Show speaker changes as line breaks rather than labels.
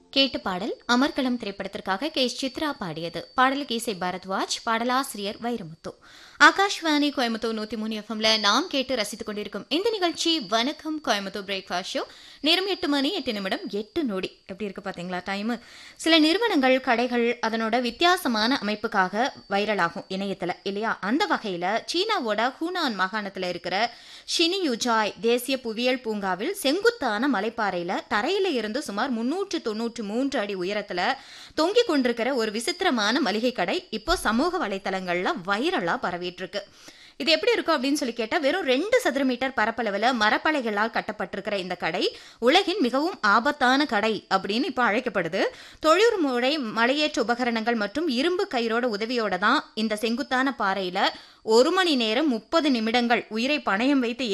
கேட்டு பாடல் அமர்கலம் திரைப்படத்திற்காக கே எஸ் சித்ரா பாடியது பாடலுக்கு இசை பரத்வாஜ் பாடலாசிரியர் வைரமுத்து ஆகாஷ்வாணி கோயம்புத்தூர் நூத்தி மூணு எஃப்எம்ல நாம் கேட்டு ரசித்துக் கொண்டிருக்கும் இந்த நிகழ்ச்சி வணக்கம் கோயம்புத்தூர் பிரேக்ஃபாஸ்ட் ஷோ நேரம் எட்டு மணி எட்டு நிமிடம் எட்டு நொடி எப்படி இருக்கு பாத்தீங்களா டைம் சில நிறுவனங்கள் கடைகள் அதனோட வித்தியாசமான அமைப்புக்காக வைரலாகும் இணையத்துல இல்லையா அந்த வகையில சீனாவோட ஹூனான் மாகாணத்துல இருக்கிற ஷினியுஜாய் தேசிய புவியியல் பூங்காவில் செங்குத்தான மலைப்பாறையில தரையில இருந்து சுமார் முன்னூற்று தொன்னூற்று மூன்று அடி உயரத்துல தொங்கிக் கொண்டிருக்கிற ஒரு விசித்திரமான மளிகை கடை இப்போ சமூக வலைத்தளங்கள்ல வைரலா பரவிட்டு இருக்கு இது எப்படி இருக்கும் அப்படின்னு சொல்லி கேட்டா வெறும் ரெண்டு சதுர மீட்டர் பரப்பளவுல மரப்பலைகளால் கட்டப்பட்டிருக்கிற இந்த கடை உலகின் மிகவும் ஆபத்தான கடை அப்படின்னு இப்ப அழைக்கப்படுது தொழில் முறை மலையேற்ற உபகரணங்கள் மற்றும் இரும்பு கயிறோட உதவியோட தான் இந்த செங்குத்தான பாறையில ஒரு மணி நேரம் முப்பது நிமிடங்கள் உயிரை பணயம் வைத்து